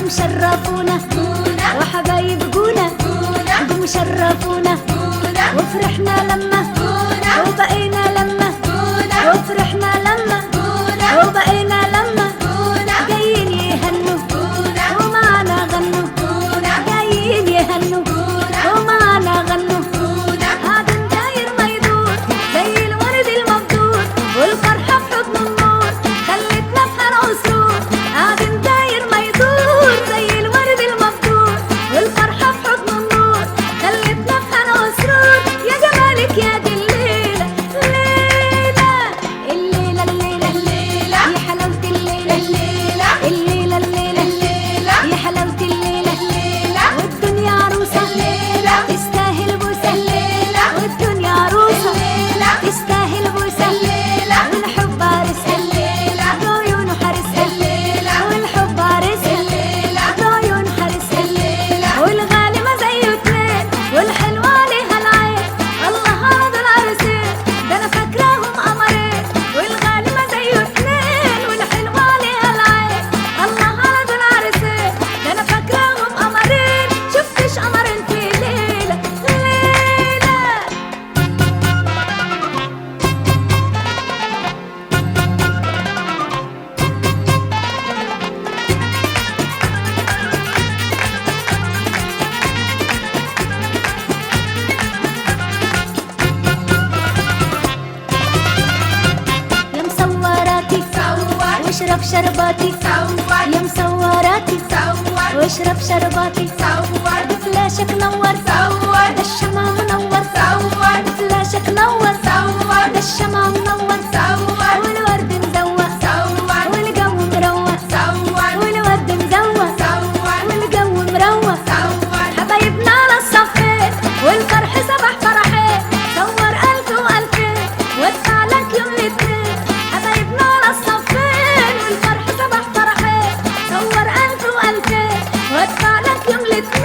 قوم شرفونا وحبايب جونا قوم شرفونا وفرحنا لما وبقينا لما وفرحنا لما وبقينا لما جايين يهنوا ومعنا غنوا جايين يهنوا ومعنا غنوا قاعدين داير ما يدور زي الورد المبدور والفرحة في حضن النور خلتنا في حال عسرور قاعدين داير ما يدور زي الورد المبدور والفرحة في حضن النور خلتنا في حال عسرور يا جمالك يا دي الليلة الليلة الليلة الليلة يا حلاوة الليلة الليلة الليلة يا حلاوة الليلة والدنيا عروسة تستاهل بوسة والدنيا عروسة تستاهل بوسة والحب عرسها بعيونه حارسها والحب عرسها بعيونه حارسها والغالي ما زيه اتنين والحلوة عليها العين الله على دول عرسين ده انا فاكراهم قمرين والغالي ما زيه اتنين والحلوة عليها العين الله على دول عرسين ده انا فاكراهم قمرين شفتش قمرين في ليلة ليلة يا مصوراتي واشرب شرباتي يا مصوراتي واشرب شرباتي بفلاشك نور ده الشمع منور بفلاشك نور ده الشمع منور والورد مزوق والجو مروق والورد مزوق والجو مروق حبايبنا على الصفين والفرح سبح فرحين صور ألف وألفين وادفع لك يوم الاتنين حبايبنا على الصفين والفرح سبح فرحين صور ألف وألفين وادفع لك يوم الاتنين